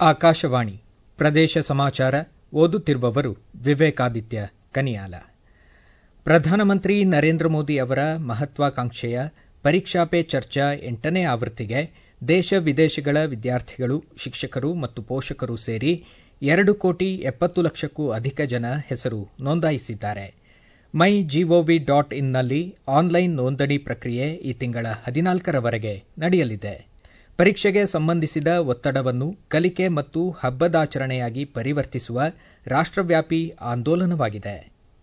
ಆಕಾಶವಾಣಿ ಪ್ರದೇಶ ಸಮಾಚಾರ ಓದುತ್ತಿರುವವರು ವಿವೇಕಾದಿತ್ಯ ಕನಿಯಾಲ ಪ್ರಧಾನಮಂತ್ರಿ ನರೇಂದ್ರ ಮೋದಿ ಅವರ ಮಹತ್ವಾಕಾಂಕ್ಷೆಯ ಪರೀಕ್ಷಾ ಪೇ ಚರ್ಚಾ ಎಂಟನೇ ಆವೃತ್ತಿಗೆ ದೇಶ ವಿದೇಶಗಳ ವಿದ್ಯಾರ್ಥಿಗಳು ಶಿಕ್ಷಕರು ಮತ್ತು ಪೋಷಕರು ಸೇರಿ ಎರಡು ಕೋಟಿ ಎಪ್ಪತ್ತು ಲಕ್ಷಕ್ಕೂ ಅಧಿಕ ಜನ ಹೆಸರು ನೋಂದಾಯಿಸಿದ್ದಾರೆ ಮೈ ಜಿಒವಿ ಡಾಟ್ ಇನ್ನಲ್ಲಿ ಆನ್ಲೈನ್ ನೋಂದಣಿ ಪ್ರಕ್ರಿಯೆ ಈ ತಿಂಗಳ ಹದಿನಾಲ್ಕರವರೆಗೆ ನಡೆಯಲಿದೆ ಪರೀಕ್ಷೆಗೆ ಸಂಬಂಧಿಸಿದ ಒತ್ತಡವನ್ನು ಕಲಿಕೆ ಮತ್ತು ಹಬ್ಬದಾಚರಣೆಯಾಗಿ ಪರಿವರ್ತಿಸುವ ರಾಷ್ಟವ್ಯಾಪಿ ಆಂದೋಲನವಾಗಿದೆ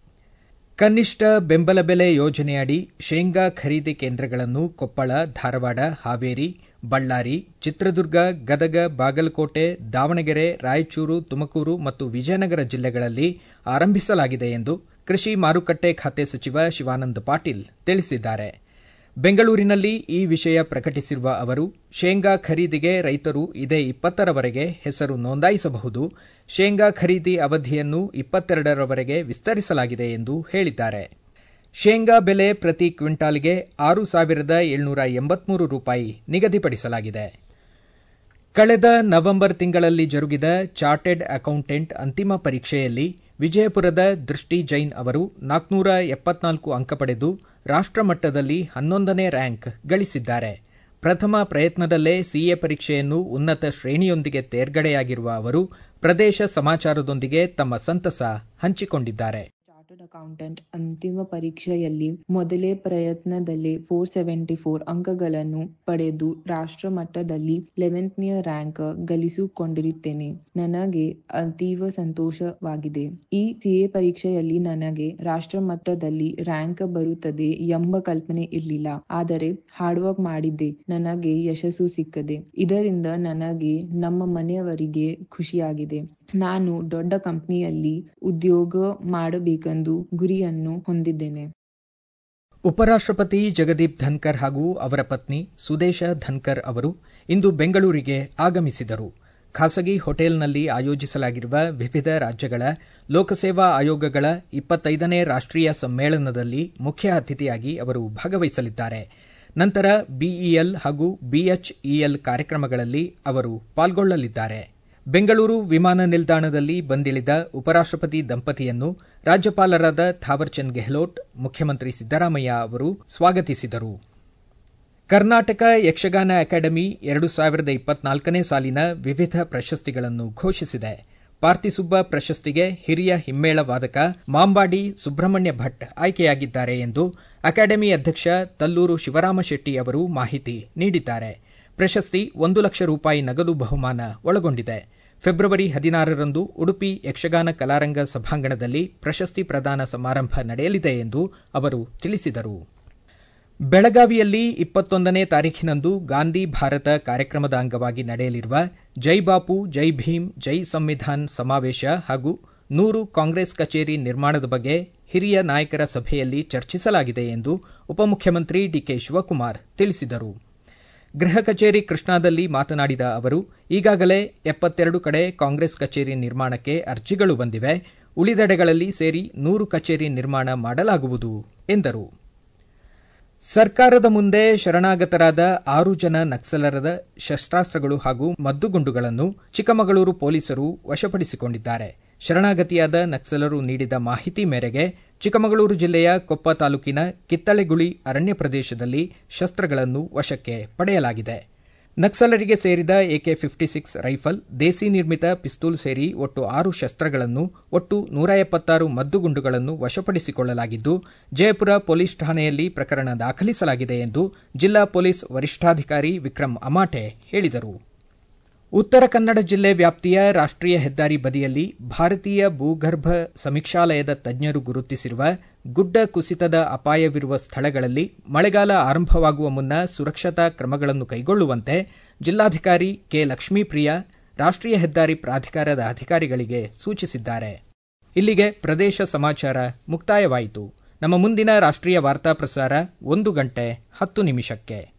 ಕನಿಷ್ಠ ಬೆಂಬಲ ಬೆಲೆ ಯೋಜನೆಯಡಿ ಶೇಂಗಾ ಖರೀದಿ ಕೇಂದ್ರಗಳನ್ನು ಕೊಪ್ಪಳ ಧಾರವಾಡ ಹಾವೇರಿ ಬಳ್ಳಾರಿ ಚಿತ್ರದುರ್ಗ ಗದಗ ಬಾಗಲಕೋಟೆ ದಾವಣಗೆರೆ ರಾಯಚೂರು ತುಮಕೂರು ಮತ್ತು ವಿಜಯನಗರ ಜಿಲ್ಲೆಗಳಲ್ಲಿ ಆರಂಭಿಸಲಾಗಿದೆ ಎಂದು ಕೃಷಿ ಮಾರುಕಟ್ಟೆ ಖಾತೆ ಸಚಿವ ಶಿವಾನಂದ ಪಾಟೀಲ್ ತಿಳಿಸಿದ್ದಾರೆ ಬೆಂಗಳೂರಿನಲ್ಲಿ ಈ ವಿಷಯ ಪ್ರಕಟಿಸಿರುವ ಅವರು ಶೇಂಗಾ ಖರೀದಿಗೆ ರೈತರು ಇದೇ ಇಪ್ಪತ್ತರವರೆಗೆ ಹೆಸರು ನೋಂದಾಯಿಸಬಹುದು ಶೇಂಗಾ ಖರೀದಿ ಅವಧಿಯನ್ನು ಇಪ್ಪತ್ತೆರಡರವರೆಗೆ ವಿಸ್ತರಿಸಲಾಗಿದೆ ಎಂದು ಹೇಳಿದ್ದಾರೆ ಶೇಂಗಾ ಬೆಲೆ ಪ್ರತಿ ಕ್ವಿಂಟಾಲ್ಗೆ ಆರು ಸಾವಿರದ ಏಳ್ನೂರ ಎಂಬತ್ಮೂರು ರೂಪಾಯಿ ನಿಗದಿಪಡಿಸಲಾಗಿದೆ ಕಳೆದ ನವೆಂಬರ್ ತಿಂಗಳಲ್ಲಿ ಜರುಗಿದ ಚಾರ್ಟೆಡ್ ಅಕೌಂಟೆಂಟ್ ಅಂತಿಮ ಪರೀಕ್ಷೆಯಲ್ಲಿ ವಿಜಯಪುರದ ದೃಷ್ಟಿ ಜೈನ್ ಅವರು ನಾಲ್ಕನೂರ ಎಪ್ಪತ್ನಾಲ್ಕು ಅಂಕ ಪಡೆದು ರಾಷ್ಟಮಟ್ಟದಲ್ಲಿ ಹನ್ನೊಂದನೇ ರ್ಯಾಂಕ್ ಗಳಿಸಿದ್ದಾರೆ ಪ್ರಥಮ ಪ್ರಯತ್ನದಲ್ಲೇ ಸಿಎ ಪರೀಕ್ಷೆಯನ್ನು ಉನ್ನತ ಶ್ರೇಣಿಯೊಂದಿಗೆ ತೇರ್ಗಡೆಯಾಗಿರುವ ಅವರು ಪ್ರದೇಶ ಸಮಾಚಾರದೊಂದಿಗೆ ತಮ್ಮ ಸಂತಸ ಹಂಚಿಕೊಂಡಿದ್ದಾರೆ ಚಾರ್ಟರ್ಡ್ ಅಕೌಂಟೆಂಟ್ ಅಂತಿಮ ಪರೀಕ್ಷೆಯಲ್ಲಿ ಮೊದಲೇ ಪ್ರಯತ್ನದಲ್ಲೇ ಫೋರ್ ಸೆವೆಂಟಿ ಫೋರ್ ಅಂಕಗಳನ್ನು ಪಡೆದು ರಾಷ್ಟ್ರ ಮಟ್ಟದಲ್ಲಿ ಲೆವೆಂತ್ನೆಯ ರ್ಯಾಂಕ್ ಗಳಿಸಿಕೊಂಡಿರುತ್ತೇನೆ ನನಗೆ ಅತೀವ ಸಂತೋಷವಾಗಿದೆ ಈ ಸಿಎ ಪರೀಕ್ಷೆಯಲ್ಲಿ ನನಗೆ ರಾಷ್ಟ್ರ ಮಟ್ಟದಲ್ಲಿ ರ್ಯಾಂಕ್ ಬರುತ್ತದೆ ಎಂಬ ಕಲ್ಪನೆ ಇರಲಿಲ್ಲ ಆದರೆ ಹಾರ್ಡ್ ವರ್ಕ್ ಮಾಡಿದ್ದೆ ನನಗೆ ಯಶಸ್ಸು ಸಿಕ್ಕದೆ ಇದರಿಂದ ನನಗೆ ನಮ್ಮ ಮನೆಯವರಿಗೆ ಖುಷಿಯಾಗಿದೆ ನಾನು ದೊಡ್ಡ ಕಂಪನಿಯಲ್ಲಿ ಉದ್ಯೋಗ ಮಾಡಬೇಕೆಂದು ಗುರಿಯನ್ನು ಹೊಂದಿದ್ದೇನೆ ಉಪರಾಷ್ಟಪತಿ ಜಗದೀಪ್ ಧನ್ಕರ್ ಹಾಗೂ ಅವರ ಪತ್ನಿ ಸುದೇಶ ಧನ್ಕರ್ ಅವರು ಇಂದು ಬೆಂಗಳೂರಿಗೆ ಆಗಮಿಸಿದರು ಖಾಸಗಿ ಹೋಟೆಲ್ನಲ್ಲಿ ಆಯೋಜಿಸಲಾಗಿರುವ ವಿವಿಧ ರಾಜ್ಯಗಳ ಲೋಕಸೇವಾ ಆಯೋಗಗಳ ಇಪ್ಪತ್ತೈದನೇ ರಾಷ್ಟೀಯ ಸಮ್ಮೇಳನದಲ್ಲಿ ಮುಖ್ಯ ಅತಿಥಿಯಾಗಿ ಅವರು ಭಾಗವಹಿಸಲಿದ್ದಾರೆ ನಂತರ ಬಿಇಎಲ್ ಹಾಗೂ ಬಿಎಚ್ಇಎಲ್ ಕಾರ್ಯಕ್ರಮಗಳಲ್ಲಿ ಅವರು ಪಾಲ್ಗೊಳ್ಳಲಿದ್ದಾರೆ ಬೆಂಗಳೂರು ವಿಮಾನ ನಿಲ್ದಾಣದಲ್ಲಿ ಬಂದಿಳಿದ ಉಪರಾಷ್ಟಪತಿ ದಂಪತಿಯನ್ನು ರಾಜ್ಯಪಾಲರಾದ ಥಾವರ್ಚಂದ್ ಗೆಹ್ಲೋಟ್ ಮುಖ್ಯಮಂತ್ರಿ ಸಿದ್ದರಾಮಯ್ಯ ಅವರು ಸ್ವಾಗತಿಸಿದರು ಕರ್ನಾಟಕ ಯಕ್ಷಗಾನ ಅಕಾಡೆಮಿ ಎರಡು ಸಾವಿರದ ಇಪ್ಪತ್ನಾಲ್ಕನೇ ಸಾಲಿನ ವಿವಿಧ ಪ್ರಶಸ್ತಿಗಳನ್ನು ಘೋಷಿಸಿದೆ ಪಾರ್ತಿಸುಬ್ಬ ಪ್ರಶಸ್ತಿಗೆ ಹಿರಿಯ ಹಿಮ್ಮೇಳ ವಾದಕ ಮಾಂಬಾಡಿ ಸುಬ್ರಹ್ಮಣ್ಯ ಭಟ್ ಆಯ್ಕೆಯಾಗಿದ್ದಾರೆ ಎಂದು ಅಕಾಡೆಮಿ ಅಧ್ಯಕ್ಷ ತಲ್ಲೂರು ಶಿವರಾಮ ಶೆಟ್ಟಿ ಅವರು ಮಾಹಿತಿ ನೀಡಿದ್ದಾರೆ ಪ್ರಶಸ್ತಿ ಒಂದು ಲಕ್ಷ ರೂಪಾಯಿ ನಗದು ಬಹುಮಾನ ಒಳಗೊಂಡಿದೆ ಫೆಬ್ರವರಿ ಹದಿನಾರರಂದು ಉಡುಪಿ ಯಕ್ಷಗಾನ ಕಲಾರಂಗ ಸಭಾಂಗಣದಲ್ಲಿ ಪ್ರಶಸ್ತಿ ಪ್ರದಾನ ಸಮಾರಂಭ ನಡೆಯಲಿದೆ ಎಂದು ಅವರು ತಿಳಿಸಿದರು ಬೆಳಗಾವಿಯಲ್ಲಿ ಇಪ್ಪತ್ತೊಂದನೇ ತಾರೀಖಿನಂದು ಗಾಂಧಿ ಭಾರತ ಕಾರ್ಯಕ್ರಮದ ಅಂಗವಾಗಿ ನಡೆಯಲಿರುವ ಜೈ ಬಾಪು ಜೈ ಭೀಮ್ ಜೈ ಸಂವಿಧಾನ್ ಸಮಾವೇಶ ಹಾಗೂ ನೂರು ಕಾಂಗ್ರೆಸ್ ಕಚೇರಿ ನಿರ್ಮಾಣದ ಬಗ್ಗೆ ಹಿರಿಯ ನಾಯಕರ ಸಭೆಯಲ್ಲಿ ಚರ್ಚಿಸಲಾಗಿದೆ ಎಂದು ಉಪಮುಖ್ಯಮಂತ್ರಿ ಡಿಕೆ ಶಿವಕುಮಾರ್ ತಿಳಿಸಿದರು ಗೃಹ ಕಚೇರಿ ಕೃಷ್ಣಾದಲ್ಲಿ ಮಾತನಾಡಿದ ಅವರು ಈಗಾಗಲೇ ಎಪ್ಪತ್ತೆರಡು ಕಡೆ ಕಾಂಗ್ರೆಸ್ ಕಚೇರಿ ನಿರ್ಮಾಣಕ್ಕೆ ಅರ್ಜಿಗಳು ಬಂದಿವೆ ಉಳಿದೆಡೆಗಳಲ್ಲಿ ಸೇರಿ ನೂರು ಕಚೇರಿ ನಿರ್ಮಾಣ ಮಾಡಲಾಗುವುದು ಎಂದರು ಸರ್ಕಾರದ ಮುಂದೆ ಶರಣಾಗತರಾದ ಆರು ಜನ ನಕ್ಸಲರದ ಶಸ್ತ್ರಾಸ್ತ್ರಗಳು ಹಾಗೂ ಮದ್ದುಗುಂಡುಗಳನ್ನು ಚಿಕ್ಕಮಗಳೂರು ಪೊಲೀಸರು ವಶಪಡಿಸಿಕೊಂಡಿದ್ದಾರೆ ಶರಣಾಗತಿಯಾದ ನಕ್ಸಲರು ನೀಡಿದ ಮಾಹಿತಿ ಮೇರೆಗೆ ಚಿಕ್ಕಮಗಳೂರು ಜಿಲ್ಲೆಯ ಕೊಪ್ಪ ತಾಲೂಕಿನ ಕಿತ್ತಳೆಗುಳಿ ಅರಣ್ಯ ಪ್ರದೇಶದಲ್ಲಿ ಶಸ್ತ್ರಗಳನ್ನು ವಶಕ್ಕೆ ಪಡೆಯಲಾಗಿದೆ ನಕ್ಸಲರಿಗೆ ಸೇರಿದ ಎಕೆ ಫಿಫ್ಟಿ ಸಿಕ್ಸ್ ರೈಫಲ್ ದೇಸಿ ನಿರ್ಮಿತ ಪಿಸ್ತೂಲ್ ಸೇರಿ ಒಟ್ಟು ಆರು ಶಸ್ತ್ರಗಳನ್ನು ಒಟ್ಟು ನೂರ ಎಪ್ಪತ್ತಾರು ಮದ್ದುಗುಂಡುಗಳನ್ನು ವಶಪಡಿಸಿಕೊಳ್ಳಲಾಗಿದ್ದು ಜಯಪುರ ಪೊಲೀಸ್ ಠಾಣೆಯಲ್ಲಿ ಪ್ರಕರಣ ದಾಖಲಿಸಲಾಗಿದೆ ಎಂದು ಜಿಲ್ಲಾ ಪೊಲೀಸ್ ವರಿಷ್ಠಾಧಿಕಾರಿ ವಿಕ್ರಮ್ ಅಮಾಟೆ ಹೇಳಿದರು ಉತ್ತರ ಕನ್ನಡ ಜಿಲ್ಲೆ ವ್ಯಾಪ್ತಿಯ ರಾಷ್ಟೀಯ ಹೆದ್ದಾರಿ ಬದಿಯಲ್ಲಿ ಭಾರತೀಯ ಭೂಗರ್ಭ ಸಮೀಕ್ಷಾಲಯದ ತಜ್ಞರು ಗುರುತಿಸಿರುವ ಗುಡ್ಡ ಕುಸಿತದ ಅಪಾಯವಿರುವ ಸ್ಥಳಗಳಲ್ಲಿ ಮಳೆಗಾಲ ಆರಂಭವಾಗುವ ಮುನ್ನ ಸುರಕ್ಷತಾ ಕ್ರಮಗಳನ್ನು ಕೈಗೊಳ್ಳುವಂತೆ ಜಿಲ್ಲಾಧಿಕಾರಿ ಕೆ ಲಕ್ಷ್ಮೀಪ್ರಿಯ ರಾಷ್ಟೀಯ ಹೆದ್ದಾರಿ ಪ್ರಾಧಿಕಾರದ ಅಧಿಕಾರಿಗಳಿಗೆ ಸೂಚಿಸಿದ್ದಾರೆ ಇಲ್ಲಿಗೆ ಪ್ರದೇಶ ಸಮಾಚಾರ ಮುಕ್ತಾಯವಾಯಿತು ನಮ್ಮ ಮುಂದಿನ ರಾಷ್ಟೀಯ ವಾರ್ತಾ ಪ್ರಸಾರ ಒಂದು ಗಂಟೆ ಹತ್ತು ನಿಮಿಷಕ್ಕೆ